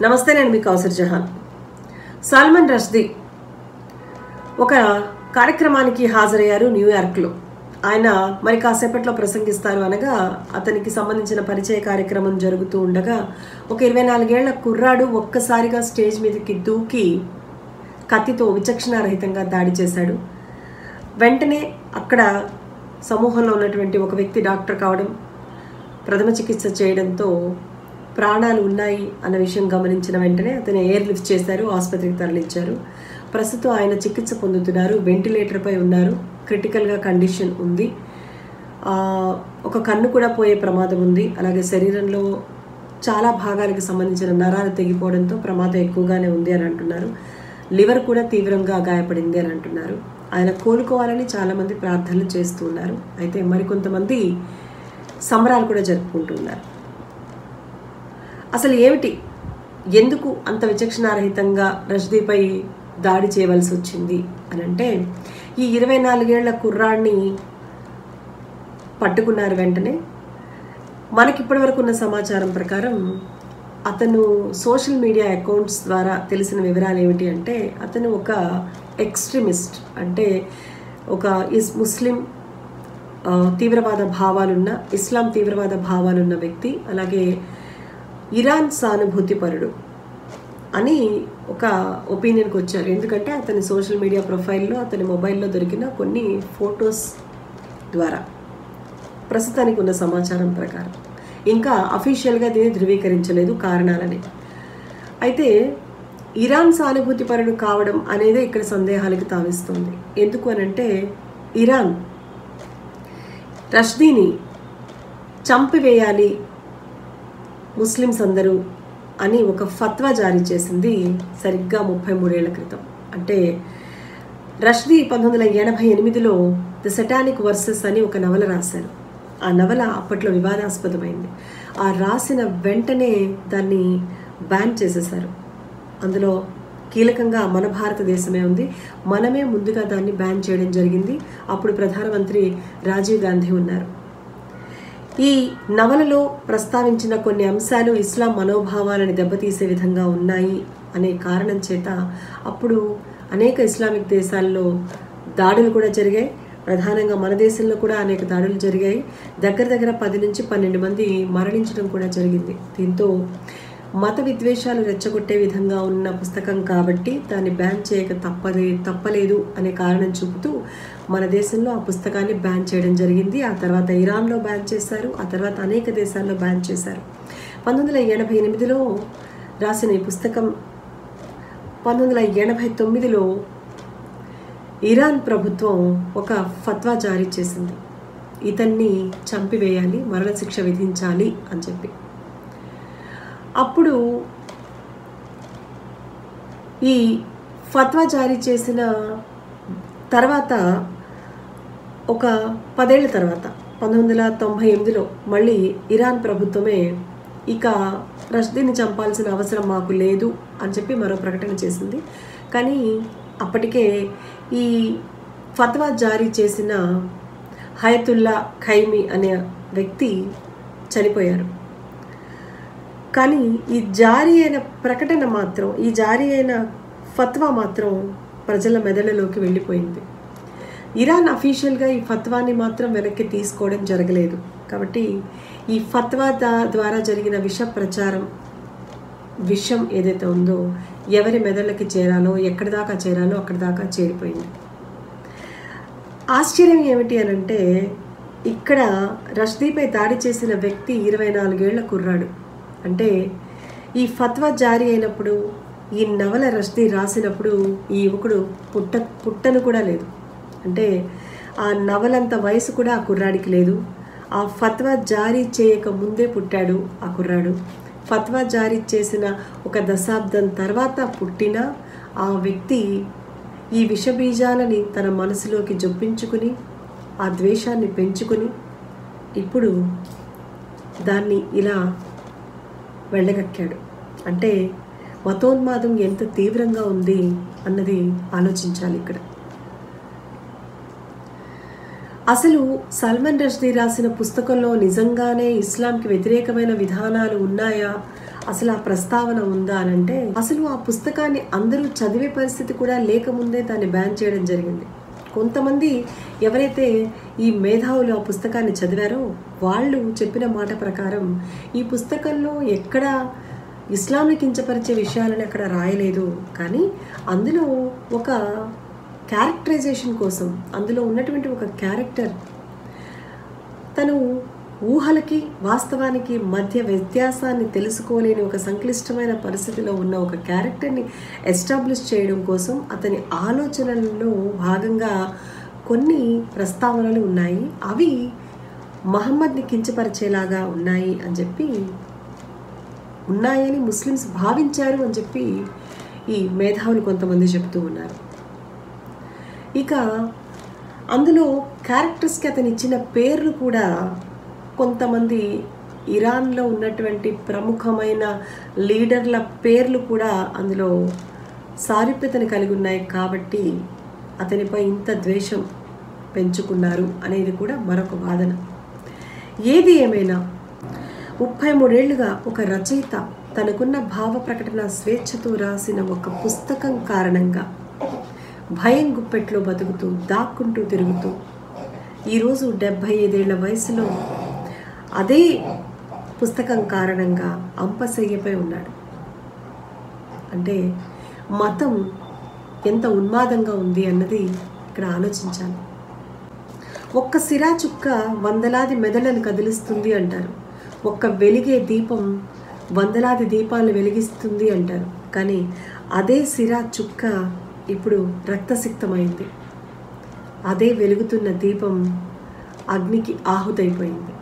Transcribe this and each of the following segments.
నమస్తే నేను మీ కౌసర్ జహాన్ సల్మాన్ రష్దీ ఒక కార్యక్రమానికి హాజరయ్యారు న్యూయార్క్లో ఆయన మరి కాసేపట్లో ప్రసంగిస్తారు అనగా అతనికి సంబంధించిన పరిచయ కార్యక్రమం జరుగుతూ ఉండగా ఒక ఇరవై నాలుగేళ్ల కుర్రాడు ఒక్కసారిగా స్టేజ్ మీదకి దూకి కత్తితో విచక్షణారహితంగా దాడి చేశాడు వెంటనే అక్కడ సమూహంలో ఉన్నటువంటి ఒక వ్యక్తి డాక్టర్ కావడం ప్రథమ చికిత్స చేయడంతో ప్రాణాలు ఉన్నాయి అన్న విషయం గమనించిన వెంటనే అతను ఎయిర్ లిఫ్ట్ చేశారు ఆసుపత్రికి తరలించారు ప్రస్తుతం ఆయన చికిత్స పొందుతున్నారు వెంటిలేటర్పై ఉన్నారు క్రిటికల్గా కండిషన్ ఉంది ఆ, ఒక కన్ను కూడా పోయే ప్రమాదం ఉంది అలాగే శరీరంలో చాలా భాగాలకు సంబంధించిన నరాలు తెగిపోవడంతో ప్రమాదం ఎక్కువగానే ఉంది అని అంటున్నారు లివర్ కూడా తీవ్రంగా గాయపడింది అని అంటున్నారు ఆయన కోలుకోవాలని చాలామంది ప్రార్థనలు చేస్తూ ఉన్నారు అయితే మరికొంతమంది సంబరాలు కూడా జరుపుకుంటున్నారు అసలు ఏమిటి ఎందుకు అంత విచక్షణారహితంగా రష్దీపై దాడి చేయవలసి వచ్చింది అని అంటే ఈ ఇరవై నాలుగేళ్ల కుర్రాడిని పట్టుకున్నారు వెంటనే మనకి ఇప్పటివరకు ఉన్న సమాచారం ప్రకారం అతను సోషల్ మీడియా అకౌంట్స్ ద్వారా తెలిసిన వివరాలు ఏమిటి అంటే అతను ఒక ఎక్స్ట్రీమిస్ట్ అంటే ఒక ఇస్ ముస్లిం ఆ, తీవ్రవాద భావాలున్న ఇస్లాం తీవ్రవాద భావాలున్న వ్యక్తి అలాగే ఇరాన్ సానుభూతిపరుడు అని ఒక ఒపీనియన్కి వచ్చారు ఎందుకంటే అతని సోషల్ మీడియా ప్రొఫైల్లో అతని మొబైల్లో దొరికిన కొన్ని ఫొటోస్ ద్వారా ప్రస్తుతానికి ఉన్న సమాచారం ప్రకారం ఇంకా అఫీషియల్గా దీన్ని ధృవీకరించలేదు కారణాలని అయితే ఇరాన్ సానుభూతిపరుడు కావడం అనేది ఇక్కడ సందేహాలకు తావిస్తుంది ఎందుకు అనంటే ఇరాన్ రష్దీని చంపివేయాలి ముస్లిమ్స్ అందరూ అని ఒక ఫత్వా జారీ చేసింది సరిగ్గా ముప్పై మూడేళ్ల క్రితం అంటే రష్దీ పంతొమ్మిది వందల ఎనభై ఎనిమిదిలో ద సెటానిక్ వర్సెస్ అని ఒక నవల రాశారు ఆ నవల అప్పట్లో వివాదాస్పదమైంది ఆ రాసిన వెంటనే దాన్ని బ్యాన్ చేసేశారు అందులో కీలకంగా మన భారతదేశమే ఉంది మనమే ముందుగా దాన్ని బ్యాన్ చేయడం జరిగింది అప్పుడు ప్రధానమంత్రి రాజీవ్ గాంధీ ఉన్నారు ఈ నవలలో ప్రస్తావించిన కొన్ని అంశాలు ఇస్లాం మనోభావాలను దెబ్బతీసే విధంగా ఉన్నాయి అనే కారణం చేత అప్పుడు అనేక ఇస్లామిక్ దేశాల్లో దాడులు కూడా జరిగాయి ప్రధానంగా మన దేశంలో కూడా అనేక దాడులు జరిగాయి దగ్గర దగ్గర పది నుంచి పన్నెండు మంది మరణించడం కూడా జరిగింది దీంతో మత విద్వేషాలు రెచ్చగొట్టే విధంగా ఉన్న పుస్తకం కాబట్టి దాన్ని బ్యాన్ చేయక తప్పదే తప్పలేదు అనే కారణం చూపుతూ మన దేశంలో ఆ పుస్తకాన్ని బ్యాన్ చేయడం జరిగింది ఆ తర్వాత ఇరాన్లో బ్యాన్ చేశారు ఆ తర్వాత అనేక దేశాల్లో బ్యాన్ చేశారు పంతొమ్మిది వందల ఎనభై ఎనిమిదిలో రాసిన ఈ పుస్తకం పంతొమ్మిది వందల ఎనభై తొమ్మిదిలో ఇరాన్ ప్రభుత్వం ఒక ఫత్వా జారీ చేసింది ఇతన్ని చంపివేయాలి మరణశిక్ష విధించాలి అని చెప్పి అప్పుడు ఈ ఫత్వా జారీ చేసిన తర్వాత ఒక పదేళ్ల తర్వాత పంతొమ్మిది వందల తొంభై ఎనిమిదిలో మళ్ళీ ఇరాన్ ప్రభుత్వమే ఇక రష్దీని చంపాల్సిన అవసరం మాకు లేదు అని చెప్పి మరో ప్రకటన చేసింది కానీ అప్పటికే ఈ ఫత్వా జారీ చేసిన హయతుల్లా ఖైమి అనే వ్యక్తి చనిపోయారు కానీ ఈ జారీ అయిన ప్రకటన మాత్రం ఈ జారీ అయిన ఫత్వా మాత్రం ప్రజల మెదడులోకి వెళ్ళిపోయింది ఇరాన్ అఫీషియల్గా ఈ ఫత్వాని మాత్రం వెనక్కి తీసుకోవడం జరగలేదు కాబట్టి ఈ ఫత్వా దా- ద్వారా జరిగిన విష ప్రచారం విషం ఏదైతే ఉందో ఎవరి మెదళ్ళకి చేరాలో ఎక్కడి దాకా చేరాలో అక్కడి దాకా చేరిపోయింది ఆశ్చర్యం ఏమిటి అని అంటే ఇక్కడ రష్దీపై దాడి చేసిన వ్యక్తి ఇరవై నాలుగేళ్ల కుర్రాడు అంటే ఈ ఫత్వా జారీ అయినప్పుడు ఈ నవల రష్దీ రాసినప్పుడు ఈ యువకుడు పుట్ట పుట్టను కూడా లేదు అంటే ఆ నవలంత వయసు కూడా ఆ కుర్రాడికి లేదు ఆ ఫత్వా జారీ చేయక ముందే పుట్టాడు ఆ కుర్రాడు ఫత్వా జారీ చేసిన ఒక దశాబ్దం తర్వాత పుట్టిన ఆ వ్యక్తి ఈ విషబీజాలని తన మనసులోకి జొప్పించుకుని ఆ ద్వేషాన్ని పెంచుకుని ఇప్పుడు దాన్ని ఇలా వెళ్ళగక్కాడు అంటే మతోన్మాదం ఎంత తీవ్రంగా ఉంది అన్నది ఆలోచించాలి ఇక్కడ అసలు సల్మాన్ రష్దీ రాసిన పుస్తకంలో నిజంగానే ఇస్లాంకి వ్యతిరేకమైన విధానాలు ఉన్నాయా అసలు ఆ ప్రస్తావన ఉందా అని అంటే అసలు ఆ పుస్తకాన్ని అందరూ చదివే పరిస్థితి కూడా లేకముందే దాన్ని బ్యాన్ చేయడం జరిగింది కొంతమంది ఎవరైతే ఈ మేధావులు ఆ పుస్తకాన్ని చదివారో వాళ్ళు చెప్పిన మాట ప్రకారం ఈ పుస్తకంలో ఎక్కడ ఇస్లాంని కించపరిచే విషయాలను అక్కడ రాయలేదు కానీ అందులో ఒక క్యారెక్టరైజేషన్ కోసం అందులో ఉన్నటువంటి ఒక క్యారెక్టర్ తను ఊహలకి వాస్తవానికి మధ్య వ్యత్యాసాన్ని తెలుసుకోలేని ఒక సంక్లిష్టమైన పరిస్థితిలో ఉన్న ఒక క్యారెక్టర్ని ఎస్టాబ్లిష్ చేయడం కోసం అతని ఆలోచనలలో భాగంగా కొన్ని ప్రస్తావనలు ఉన్నాయి అవి మహమ్మద్ని కించపరిచేలాగా ఉన్నాయి అని చెప్పి ఉన్నాయని ముస్లిమ్స్ భావించారు అని చెప్పి ఈ మేధావులు కొంతమంది చెప్తూ ఉన్నారు ఇక అందులో క్యారెక్టర్స్కి అతను ఇచ్చిన పేర్లు కూడా కొంతమంది ఇరాన్లో ఉన్నటువంటి ప్రముఖమైన లీడర్ల పేర్లు కూడా అందులో సారూప్యతను కలిగి ఉన్నాయి కాబట్టి అతనిపై ఇంత ద్వేషం పెంచుకున్నారు అనేది కూడా మరొక వాదన ఏది ఏమైనా ముప్పై మూడేళ్లుగా ఒక రచయిత తనకున్న భావ ప్రకటన స్వేచ్ఛతో రాసిన ఒక పుస్తకం కారణంగా భయం గుప్పెట్లో బతుకుతూ దాక్కుంటూ తిరుగుతూ ఈరోజు డెబ్భై ఐదేళ్ల వయసులో అదే పుస్తకం కారణంగా అంపశయ్యపై ఉన్నాడు అంటే మతం ఎంత ఉన్మాదంగా ఉంది అన్నది ఇక్కడ ఆలోచించాలి ఒక్క సిరా చుక్క వందలాది మెదళ్లను కదిలిస్తుంది అంటారు ఒక్క వెలిగే దీపం వందలాది దీపాలను వెలిగిస్తుంది అంటారు కానీ అదే సిరా చుక్క ఇప్పుడు రక్తసిక్తమైంది అదే వెలుగుతున్న దీపం అగ్నికి ఆహుతైపోయింది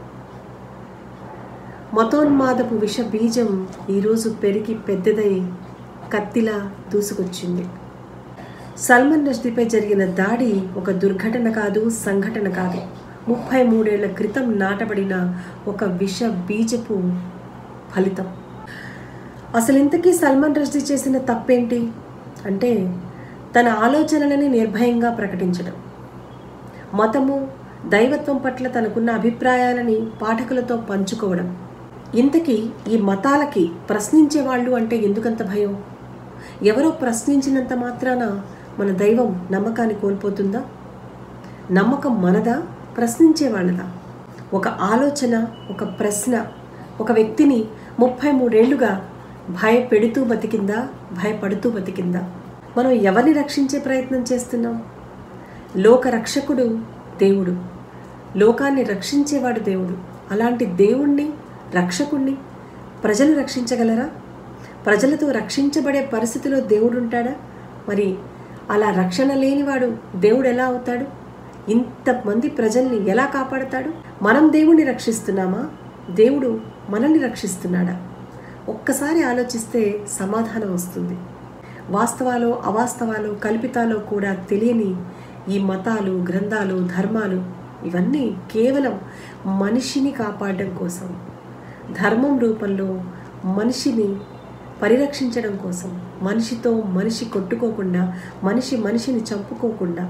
మతోన్మాదపు విష బీజం ఈరోజు పెరిగి పెద్దదై కత్తిలా దూసుకొచ్చింది సల్మాన్ రష్దీపై జరిగిన దాడి ఒక దుర్ఘటన కాదు సంఘటన కాదు ముప్పై మూడేళ్ల క్రితం నాటబడిన ఒక విష బీజపు ఫలితం అసలు ఇంతకీ సల్మాన్ రష్దీ చేసిన తప్పేంటి అంటే తన ఆలోచనలని నిర్భయంగా ప్రకటించడం మతము దైవత్వం పట్ల తనకున్న అభిప్రాయాలని పాఠకులతో పంచుకోవడం ఇంతకీ ఈ మతాలకి ప్రశ్నించే వాళ్ళు అంటే ఎందుకంత భయం ఎవరో ప్రశ్నించినంత మాత్రాన మన దైవం నమ్మకాన్ని కోల్పోతుందా నమ్మకం మనదా ప్రశ్నించే వాళ్ళదా ఒక ఆలోచన ఒక ప్రశ్న ఒక వ్యక్తిని ముప్పై మూడేళ్లుగా భయపెడుతూ బతికిందా భయపడుతూ బతికిందా మనం ఎవరిని రక్షించే ప్రయత్నం చేస్తున్నాం లోక రక్షకుడు దేవుడు లోకాన్ని రక్షించేవాడు దేవుడు అలాంటి దేవుణ్ణి రక్షకుణ్ణి ప్రజలు రక్షించగలరా ప్రజలతో రక్షించబడే పరిస్థితిలో దేవుడు ఉంటాడా మరి అలా రక్షణ లేనివాడు దేవుడు ఎలా అవుతాడు ఇంతమంది ప్రజల్ని ఎలా కాపాడతాడు మనం దేవుణ్ణి రక్షిస్తున్నామా దేవుడు మనల్ని రక్షిస్తున్నాడా ఒక్కసారి ఆలోచిస్తే సమాధానం వస్తుంది వాస్తవాలు అవాస్తవాలు కల్పితాలు కూడా తెలియని ఈ మతాలు గ్రంథాలు ధర్మాలు ఇవన్నీ కేవలం మనిషిని కాపాడడం కోసం ధర్మం రూపంలో మనిషిని పరిరక్షించడం కోసం మనిషితో మనిషి కొట్టుకోకుండా మనిషి మనిషిని చంపుకోకుండా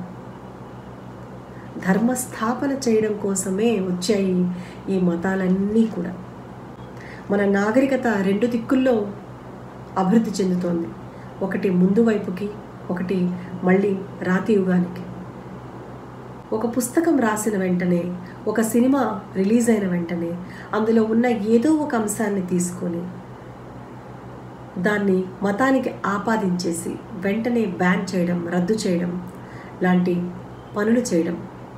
ధర్మస్థాపన చేయడం కోసమే వచ్చాయి ఈ మతాలన్నీ కూడా మన నాగరికత రెండు దిక్కుల్లో అభివృద్ధి చెందుతోంది ఒకటి ముందు వైపుకి ఒకటి మళ్ళీ రాతి యుగానికి ఒక పుస్తకం రాసిన వెంటనే ఒక సినిమా రిలీజ్ అయిన వెంటనే అందులో ఉన్న ఏదో ఒక అంశాన్ని తీసుకొని దాన్ని మతానికి ఆపాదించేసి వెంటనే బ్యాన్ చేయడం రద్దు చేయడం లాంటి పనులు చేయడం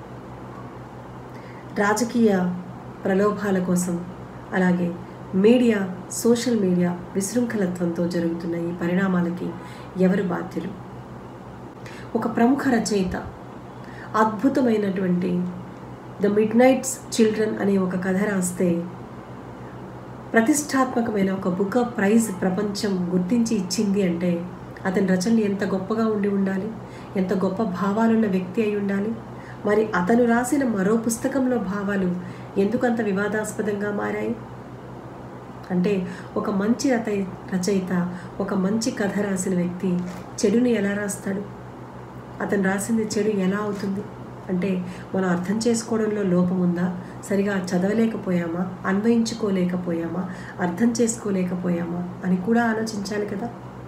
రాజకీయ ప్రలోభాల కోసం అలాగే మీడియా సోషల్ మీడియా విశృంఖలత్వంతో జరుగుతున్న ఈ పరిణామాలకి ఎవరు బాధ్యులు ఒక ప్రముఖ రచయిత అద్భుతమైనటువంటి ద మిడ్ నైట్స్ చిల్డ్రన్ అనే ఒక కథ రాస్తే ప్రతిష్టాత్మకమైన ఒక బుక్ ఆఫ్ ప్రైజ్ ప్రపంచం గుర్తించి ఇచ్చింది అంటే అతని రచనలు ఎంత గొప్పగా ఉండి ఉండాలి ఎంత గొప్ప భావాలున్న వ్యక్తి అయి ఉండాలి మరి అతను రాసిన మరో పుస్తకంలో భావాలు ఎందుకంత వివాదాస్పదంగా మారాయి అంటే ఒక మంచి రచ రచయిత ఒక మంచి కథ రాసిన వ్యక్తి చెడుని ఎలా రాస్తాడు అతను రాసింది చెడు ఎలా అవుతుంది అంటే మనం అర్థం చేసుకోవడంలో లోపం ఉందా సరిగా చదవలేకపోయామా అన్వయించుకోలేకపోయామా అర్థం చేసుకోలేకపోయామా అని కూడా ఆలోచించాలి కదా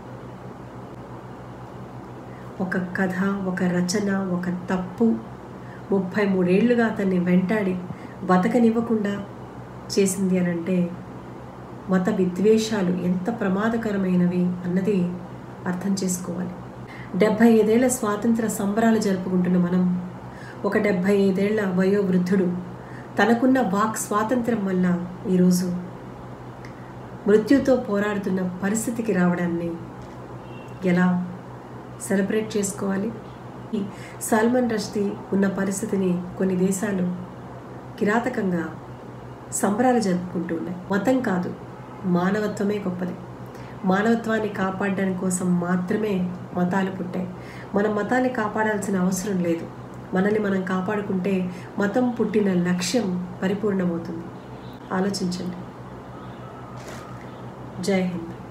ఒక కథ ఒక రచన ఒక తప్పు ముప్పై మూడేళ్లుగా అతన్ని వెంటాడి బతకనివ్వకుండా చేసింది అని అంటే మత విద్వేషాలు ఎంత ప్రమాదకరమైనవి అన్నది అర్థం చేసుకోవాలి డెబ్భై ఐదేళ్ల స్వాతంత్ర సంబరాలు జరుపుకుంటున్న మనం ఒక డెబ్భై ఐదేళ్ల వయోవృద్ధుడు తనకున్న వాక్ స్వాతంత్రం వల్ల ఈరోజు మృత్యుతో పోరాడుతున్న పరిస్థితికి రావడాన్ని ఎలా సెలబ్రేట్ చేసుకోవాలి ఈ సల్మాన్ రష్దీ ఉన్న పరిస్థితిని కొన్ని దేశాలు కిరాతకంగా సంబరాలు జరుపుకుంటూ ఉన్నాయి మతం కాదు మానవత్వమే గొప్పది మానవత్వాన్ని కాపాడడానికి కోసం మాత్రమే మతాలు పుట్టాయి మనం మతాన్ని కాపాడాల్సిన అవసరం లేదు మనల్ని మనం కాపాడుకుంటే మతం పుట్టిన లక్ష్యం పరిపూర్ణమవుతుంది ఆలోచించండి జై హింద్